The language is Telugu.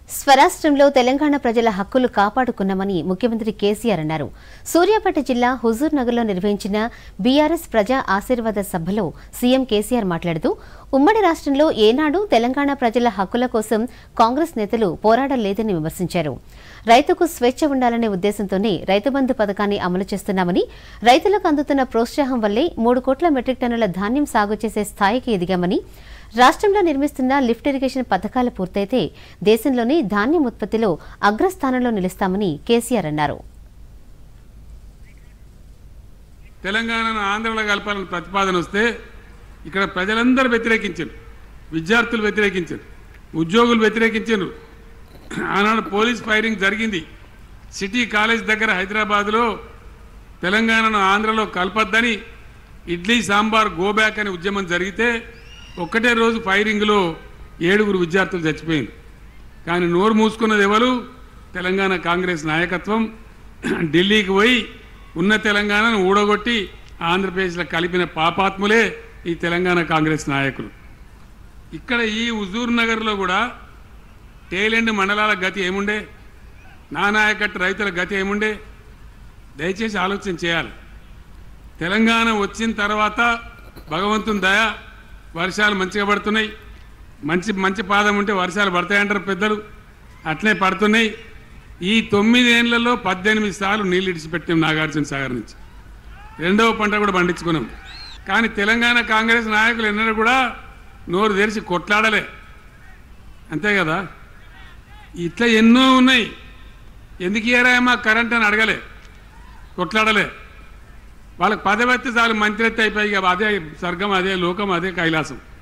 స్వరాష్ట్రంలో తెలంగాణ ప్రజల హక్కులు కాపాడుకున్నామని ముఖ్యమంత్రి కేసీఆర్ అన్నారు సూర్యాపేట జిల్లా హుజూర్ నగర్లో నిర్వహించిన బీఆర్ఎస్ ప్రజా ఆశీర్వాద సభలో సీఎం కేసీఆర్ మాట్లాడుతూ ఉమ్మడి రాష్ట్రంలో ఏనాడు తెలంగాణ ప్రజల హక్కుల కోసం కాంగ్రెస్ నేతలు పోరాడలేదని విమర్శించారు రైతుకు స్వేచ్ఛ ఉండాలనే ఉద్దేశంతోనే రైతు బంధు పథకాన్ని అమలు చేస్తున్నామని రైతులకు అందుతున్న ప్రోత్సాహం వల్లే మూడు కోట్ల మెట్రిక్ టన్నుల ధాన్యం సాగు చేసే స్థాయికి ఎదిగామని రాష్ట్రంలో నిర్మిస్తున్న లిఫ్ట్ ఇరిగేషన్ పథకాలు పూర్తయితే దేశంలోనే ధాన్యం ఉత్పత్తిలో అగ్రస్థానంలో నిలుస్తామని కేసీఆర్ అన్నారు తెలంగాణను ఆంధ్రలో కలపాలని ప్రతిపాదన వస్తే ఇక్కడ ప్రజలందరూ వ్యతిరేకించారు విద్యార్థులు వ్యతిరేకించారు ఉద్యోగులు వ్యతిరేకించారు ఆనాడు పోలీస్ ఫైరింగ్ జరిగింది సిటీ కాలేజ్ దగ్గర హైదరాబాద్లో తెలంగాణను ఆంధ్రలో కలపద్దని ఇడ్లీ సాంబార్ గో బ్యాక్ అనే ఉద్యమం జరిగితే ఒక్కటే రోజు ఫైరింగ్లో ఏడుగురు విద్యార్థులు చచ్చిపోయింది కానీ నోరు మూసుకున్నది ఎవరు తెలంగాణ కాంగ్రెస్ నాయకత్వం ఢిల్లీకి పోయి ఉన్న తెలంగాణను ఊడగొట్టి ఆంధ్రప్రదేశ్లో కలిపిన పాపాత్ములే ఈ తెలంగాణ కాంగ్రెస్ నాయకులు ఇక్కడ ఈ హుజూర్ నగర్లో కూడా టేలెండ్ మండలాల గతి ఏముండే నా నాయకట్టు రైతుల గతి ఏముండే దయచేసి ఆలోచన చేయాలి తెలంగాణ వచ్చిన తర్వాత భగవంతుని దయ వర్షాలు మంచిగా పడుతున్నాయి మంచి మంచి పాదం ఉంటే వర్షాలు పడతాయంటారు పెద్దలు అట్లే పడుతున్నాయి ఈ తొమ్మిది ఏళ్లలో పద్దెనిమిది సార్లు నీళ్ళు ఇడిచిపెట్టాం నాగార్జున సాగర్ నుంచి రెండవ పంట కూడా పండించుకున్నాం కానీ తెలంగాణ కాంగ్రెస్ నాయకులు ఎన్నడూ కూడా నోరు తెరిచి కొట్లాడలే అంతే కదా ఇట్లా ఎన్నో ఉన్నాయి ఎందుకు ఏరాయమా కరెంట్ అని అడగలే కొట్లాడలే వాళ్ళకి పదవెత్తి చాలు మంత్రి ఎత్తి అయిపోయి ఇక అదే స్వర్గం అదే లోకం అదే కైలాసం